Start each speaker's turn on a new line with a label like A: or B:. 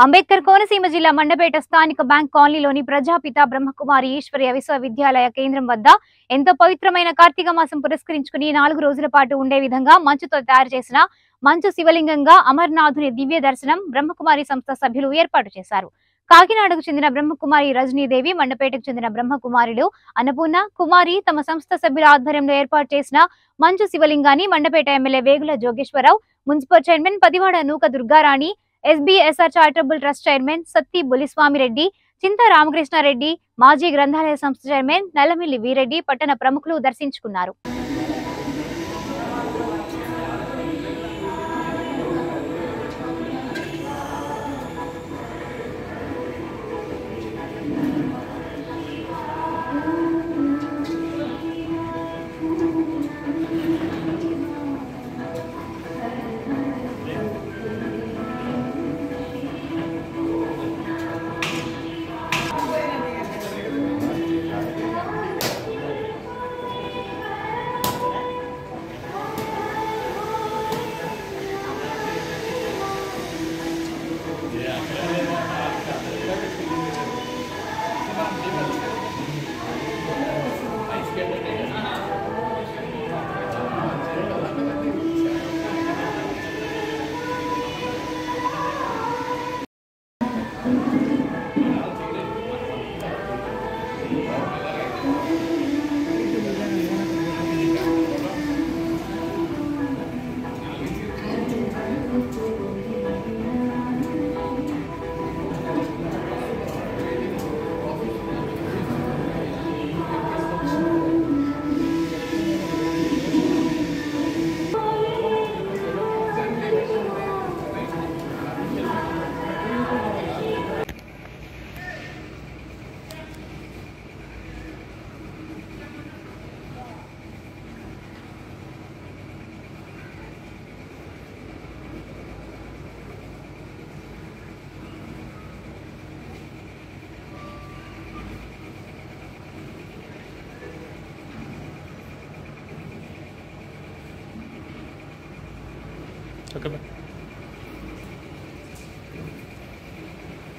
A: అంబేద్కర్ కోనసీమ జిల్లా మండపేట స్థానిక బ్యాంక్ కాలనీలోని ప్రజాపిత బ్రహ్మకుమారి ఈశ్వర్య విశ్వవిద్యాలయ కేంద్రం వద్ద ఎంతో పవిత్రమైన కార్తీక మాసం పురస్కరించుకుని నాలుగు రోజుల పాటు ఉండే విధంగా మంచుతో తయారు చేసిన మంచు శివలింగంగా అమర్నాథుని దివ్య దర్శనం బ్రహ్మకుమారి సంస్థ సభ్యులు ఏర్పాటు చేశారు కాకినాడకు చెందిన బ్రహ్మకుమారి రజనీదేవి మండపేటకు చెందిన బ్రహ్మకుమారులు అన్నపూర్ణ కుమారి తమ సంస్థ సభ్యుల ఆధ్వర్యంలో ఏర్పాటు చేసిన మంచు శివలింగాన్ని Mandapeta MLA Vegula Jogeswararao municipal chairman Padivada Nooka Durgarani SBSR charitable trust chairman Satti Bulliswamireddy Chinta Ramakrishnareddy మాజీ గ్రంథాలయ సంస్థ చైర్మన్ నల్లమిల్లి వీరెడ్డి పట్టణ ప్రముఖులు దర్శించుకున్నారు
B: ఓకే